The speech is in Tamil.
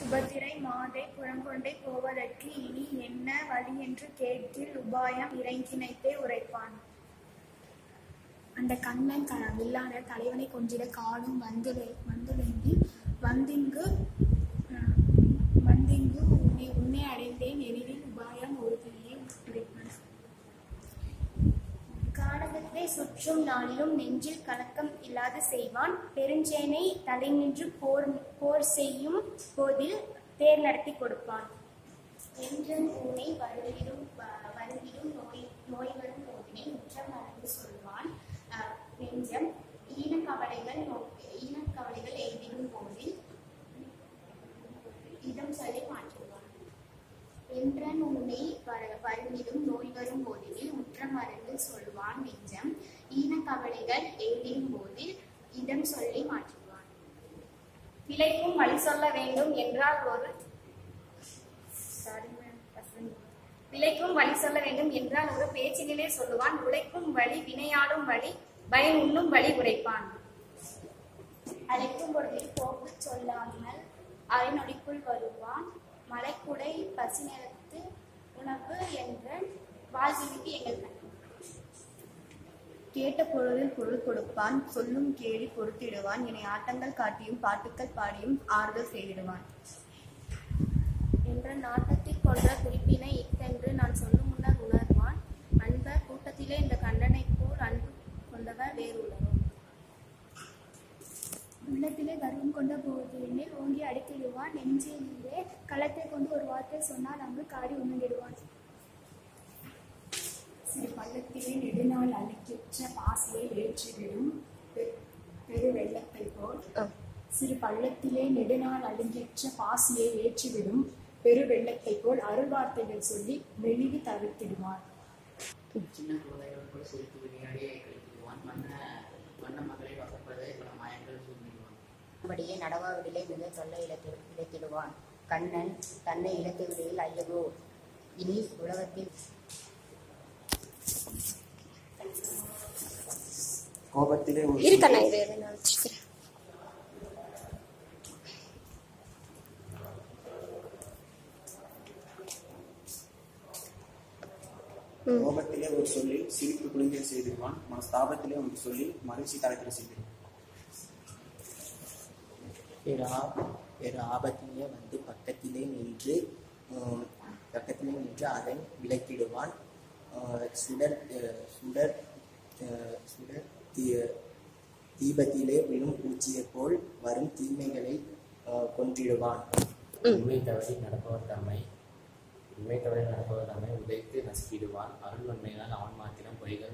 சுபத்திரை மாதை புறங்கொண்டே போவதற்கு இனி என்ன வழி என்று கேட்டில் உபாயம் இறைஞ்சினைத்தே உரைப்பான் அந்த கண்ணன் க வில்லான தலைவனை கொஞ்சிட காடும் வந்து வந்துலங்கி வந்திங்கு அஹ், வந்திங்கு உன்னை உன்னை அடைந்தேன் எனில் உபாயம் ஒரு தீயை உரைப்பான் கானகத்தை சுற்றும் நாளிலும் நெஞ்சில் கலக்கம் இல்லாது செய்வான் பெருஞ்சேனை தலை நின்று போர் போர் செய்யும் போதில் தேர் நடத்தி கொடுப்பான் என்றன் உன்னை வருவிடும் வ- வருவிடும் நோய் நோய் வரும் நோயினை முற்றம் மறந்து சொல்வான் அஹ், நெஞ்சம் ஈனக்கவலைகள் நோ- ஈனக்கவலைகள் எய்திடும் போதில் இதம் சொல்லி மாற்றுவான் என்றன் உன்னை வர- வருவிடும் நோய் வரும் போதில் உற்ற மருந்து சொல்வான் நெஞ்சம் ஈனக்கவலைகள் எய்திடும் போதில் இதம் சொல்லி மாற்றுவான் பிழைக்கும் வழி சொல்ல வேண்டும் என்றால் ஒரு பிழைக்கும் வழி சொல்ல வேண்டும் என்றால் ஒரு பேச்சினிலே சொல்லுவான் உழைக்கும் வழி வினையாடும் வழி பயன் உண்ணும் வழி உரைப்பான் அழைக்கும் பொழுதில் போக்கு சொல்லாமல் அரைநொடிக்குள் வருவான் மலைக்குடை பசி நேரத்து உணவு என்ற வாழ்விற்கு எங்கள் கண் கேட்ட பொழுதில் பொருள் கொடுப்பான் சொல்லும் கேலி பொறுத்திடுவான் என்னை ஆட்டங்கள் காட்டியும் பாட்டுக்கள் பாடியும் ஆறுதல் செய்திடுவான் என்ற நாட்டத்தில் கொன்ற குறிப்பினை இத்தென்று நான் சொல்லும் முன்னர் உணர்வான் அன்பர் கூட்டத்திலே இந்த கண்டனைப் போல் அன்பு கொண்டவர் வேறு உலகம் உள்ளத்திலே கர்வம் கொண்ட போதில் ஓங்கி அடித்திடுவான் நெஞ்சிலே களத்தை கொண்டு ஒரு வார்த்தை சொன்னால் அங்கு காரி உணர்ந்திடுவான் சிறு பள்ளத்திலே நெடுநாள் அழுக்கிற்ற பாசியை ஏற்றிவிடும் பெ- பெரு வெள்ளத்தை போல் சிறு பள்ளத்திலே நெடுநாள் அழுங்கிற்ற பாசியை ஏற்றிவிடும் பெரு வெள்ளத்தை போல் அருள்வார்த்தைகள் சொல்லி வெளிவி தவிர்த்திடுவான் சின்ன குழந்தைகள் கூட சிரித்து விளையாடியே கழித்திடுவான் வண்ண வண்ண மகளை வசப்பதை பல மாயங்கள் சூழ்நிடுவான் அப்படியே நடவாவிடிலே மிக சொல்ல இழத்தி இழத்திடுவான் கண்ணன் தன்னை இழத்து விடையில் ஐயகோ இனி உலகத்தில் கோபத்திலே ஒரு இருக்கண்ணா இது நான் வச்சுக்கிறேன் கோபத்திலே ஒரு சொல்லி சிரிப்பு குளிங்க செய்திருவான் மனஸ்தாபத்திலே ஒன்று சொல்லி மகிழ்ச்சி தலைக்கிற செய்திருவான் பிற ஆ- பிற ஆபத்திலே வந்து பக்கத்திலே நின்று உம், பக்கத்திலே நின்று அதை விலக்கிடுவான் ஆஹ், சுடர் அஹ், சுடர் அஹ், சுடர் தீ- தீபத்திலே விழும் பூச்சியைப் போல் வரும் தீமைகளை ஆஹ், கொன்றிடுவான் உண்மை தவறி நடப்பவர் தம்மை உண்மை தவறி நடப்பவர் தம்மை உதைத்து நசுக்கிடுவான் அருள் உண்மையினால் அவன் மாத்திரம் பொய்க